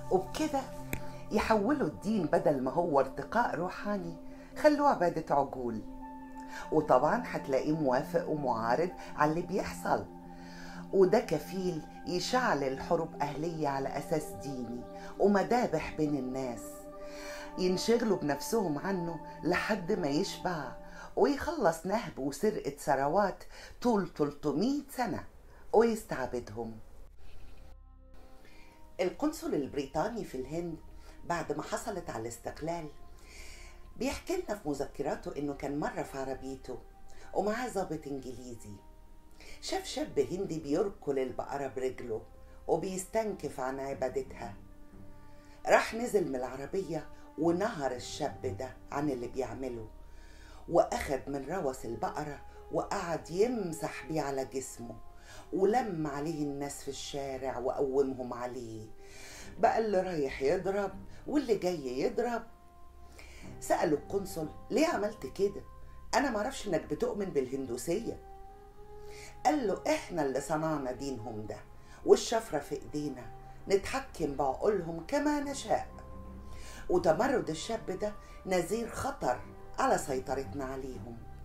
وبكده يحولوا الدين بدل ما هو ارتقاء روحاني خلوه عبادة عقول وطبعا هتلاقيه موافق ومعارض على اللي بيحصل وده كفيل يشعل الحروب أهلية على أساس ديني ومذابح بين الناس ينشغلوا بنفسهم عنه لحد ما يشبع ويخلص نهب وسرقة ثروات طول 300 سنة ويستعبدهم القنصل البريطاني في الهند بعد ما حصلت على الاستقلال بيحكي لنا في مذكراته انه كان مرة في عربيته ومعاه ضابط انجليزي شاف شاب هندي بيركل البقرة برجله وبيستنكف عن عبادتها راح نزل من العربية ونهر الشاب ده عن اللي بيعمله وأخد من روس البقرة وقعد يمسح بيه على جسمه ولم عليه الناس في الشارع وقومهم عليه بقى اللي رايح يضرب واللي جاي يضرب سألوا القنصل ليه عملت كده أنا معرفش إنك بتؤمن بالهندوسية قال له إحنا اللي صنعنا دينهم ده والشفرة في إيدينا نتحكم بعقولهم كما نشاء وتمرد الشاب ده نذير خطر على سيطرتنا عليهم